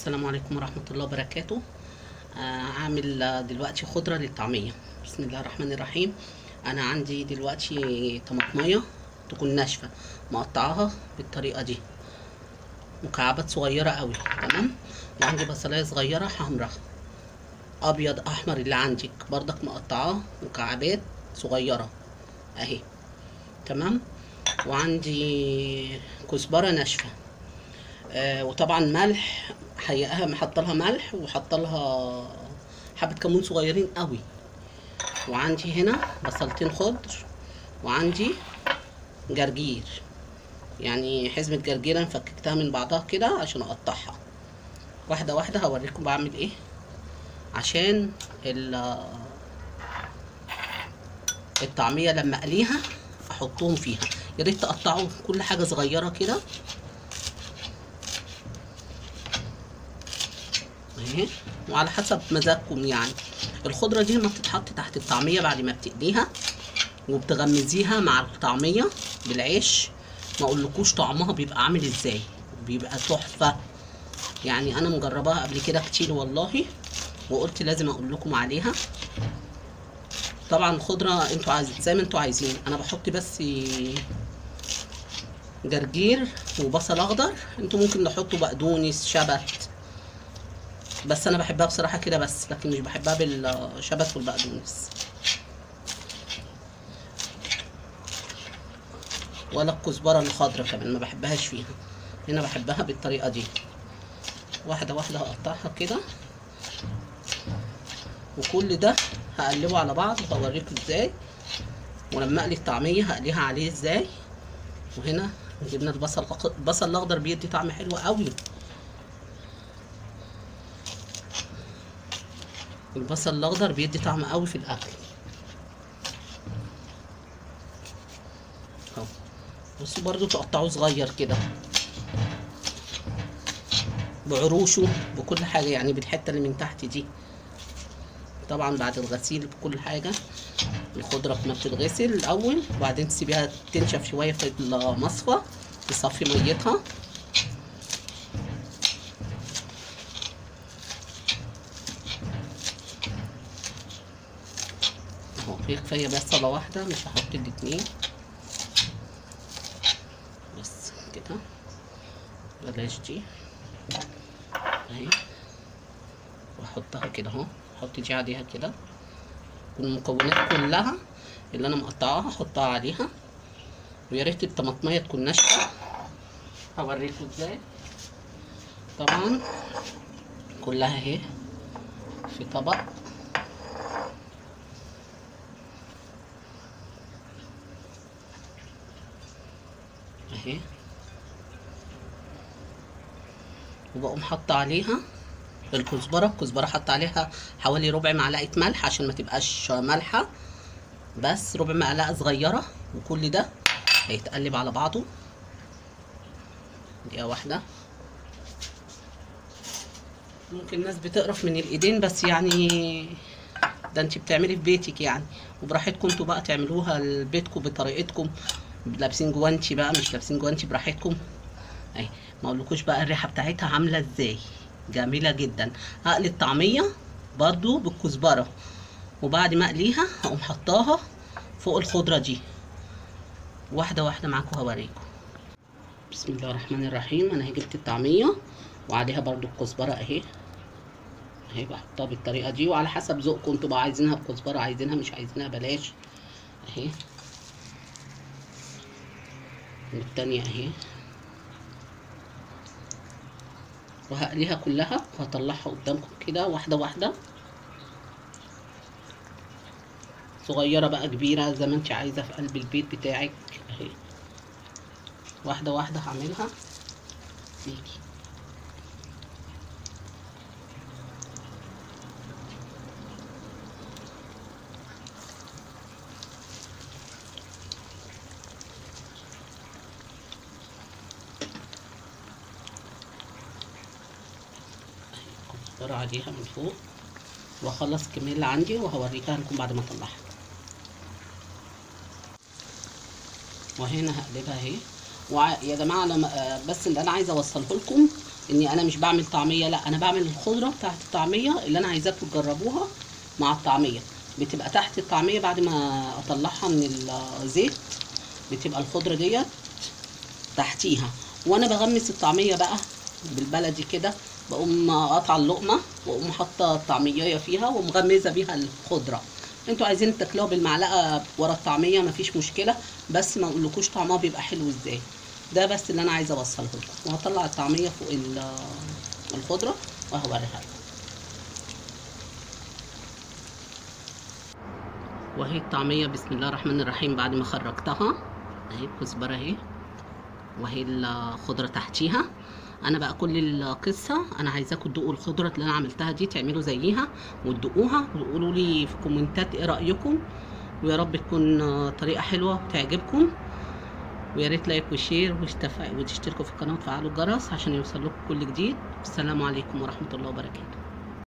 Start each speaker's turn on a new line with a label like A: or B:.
A: السلام عليكم ورحمة الله وبركاته آه، هعمل آه، دلوقتي خضرة للطعمية بسم الله الرحمن الرحيم أنا عندي دلوقتي طماطمية تكون ناشفة مقطعاها بالطريقة دي مكعبات صغيرة قوي تمام وعندي بصلاية صغيرة حمرا أبيض أحمر اللي عندك برضك مقطعاه مكعبات صغيرة أهي تمام وعندي كزبرة ناشفة آه وطبعا ملح حقيقة حاطه لها ملح وحاطه لها حبة كمون صغيرين قوي وعندي هنا بصلتين خضر وعندي جرجير يعني حزمة جرجيرة فككتها من بعضها كده عشان اقطعها واحدة واحدة هوريكم بعمل ايه عشان ال- الطعمية لما اقليها احطهم فيها يا ريت تقطعوا كل حاجة صغيرة كده اهي وعلى حسب مزاجكم يعني الخضره دي لما بتتحط تحت الطعميه بعد ما بتقليها وبتغمزيها مع الطعميه بالعيش ما اقولكوش طعمها بيبقى عامل ازاي بيبقى تحفه يعني انا مجرباها قبل كده كتير والله وقلت لازم اقول لكم عليها طبعا الخضره انتوا عايزين زي ما انتوا عايزين انا بحط بس جرجير وبصل اخضر انتوا ممكن تحطوا بقدونس شبت بس انا بحبها بصراحه كده بس لكن مش بحبها بالشبت والبقدونس ولا الكزبره الخضراء كمان ما بحبهاش فيها هنا بحبها بالطريقه دي واحده واحده هقطعها كده وكل ده هقلبه على بعض وهوريكم ازاي ولما اقلي الطعميه هقليها عليه ازاي وهنا جبنا البصل البصل الاخضر بيدي طعم حلو قوي البصل الاخضر بيدي طعم قوي في الاكل اهو بصوا برضو تقطعوه صغير كده بعروشه بكل حاجه يعني بالحته اللي من تحت دي طبعا بعد الغسيل بكل حاجه الخضره ما بتتغسل الاول وبعدين تسيبيها تنشف شويه في المصفى تصفي ميتها اهو هي كفايه بصله واحده مش هحط الاتنين بس كده بلاش دي اهي واحطها كده اهو احط دي عليها كده والمكونات كلها اللي انا مقطعاها احطها عليها ويا ريت الطماطميه تكون ناشفه هوريكم ازاي طبعا كلها اهي في طبق اهي وبقوم حاطه عليها الكزبره الكزبره حاطه عليها حوالي ربع معلقه ملح عشان ما تبقاش مالحه بس ربع معلقه صغيره وكل ده هيتقلب على بعضه دقيقه واحده ممكن الناس بتقرف من الايدين بس يعني ده انت بتعملي في بيتك يعني وبراحتكم انتوا بقى تعملوها لبيتكم بطريقتكم لابسين جوانتي بقى مش لابسين جوانتي براحتكم اهي ما اقولكوش بقى الريحه بتاعتها عامله ازاي جميله جدا هقلي الطعميه برضو بالكزبره وبعد ما اقليها هقوم حطاها فوق الخضره دي واحده واحده معاكم هوريكم بسم الله الرحمن الرحيم انا جبت الطعميه وعليها برضو الكزبره اهي اهي بحطها بالطريقه دي وعلى حسب ذوقكم انتوا بقى عايزينها بكزبره عايزينها مش عايزينها بلاش اهي والتانية اهي وهقليها كلها وهطلعها قدامكم كده واحدة واحدة صغيرة بقى كبيرة زي ما انت عايزة في قلب البيت بتاعك اهي واحدة واحدة هعملها ليكي كزبرة عليها من فوق واخلص الكمية اللي عندي وهوريكها لكم بعد ما اطلعها وهنا هقلبها اهي وع... يا جماعه انا م- آه، بس اللي انا عايزه اوصله لكم اني انا مش بعمل طعميه لا انا بعمل الخضره بتاعت الطعميه اللي انا عايزاكم تجربوها مع الطعميه بتبقى تحت الطعميه بعد ما اطلعها من الزيت بتبقى الخضره ديت تحتيها وانا بغمس الطعميه بقى بالبلدي كده بقوم قاطعه اللقمه واقوم حاطه الطعميه فيها ومغمزه بيها الخضره انتوا عايزين تاكلوها بالمعلقه ورا الطعميه مفيش مشكله بس ما اقولكوش طعمها بيبقى حلو ازاي ده بس اللي انا عايزه اوصله لكم وهطلع الطعميه فوق ال- الخضره وهوريها لكم وهي الطعميه بسم الله الرحمن الرحيم بعد ما خرجتها اهي الكزبره اهي وهي الخضره تحتيها انا بقى كل القصه انا عايزاكم تدوقوا الخضره اللي انا عملتها دي تعملوا زيها وتدوقوها وتقولوا لي في الكومنتات ايه رايكم ويا رب تكون آه، طريقه حلوه وتعجبكم ويا ريت لايك وشير واشتف- وتشتركوا في القناه وتفعلوا الجرس عشان يوصل لكم كل جديد والسلام عليكم ورحمه الله وبركاته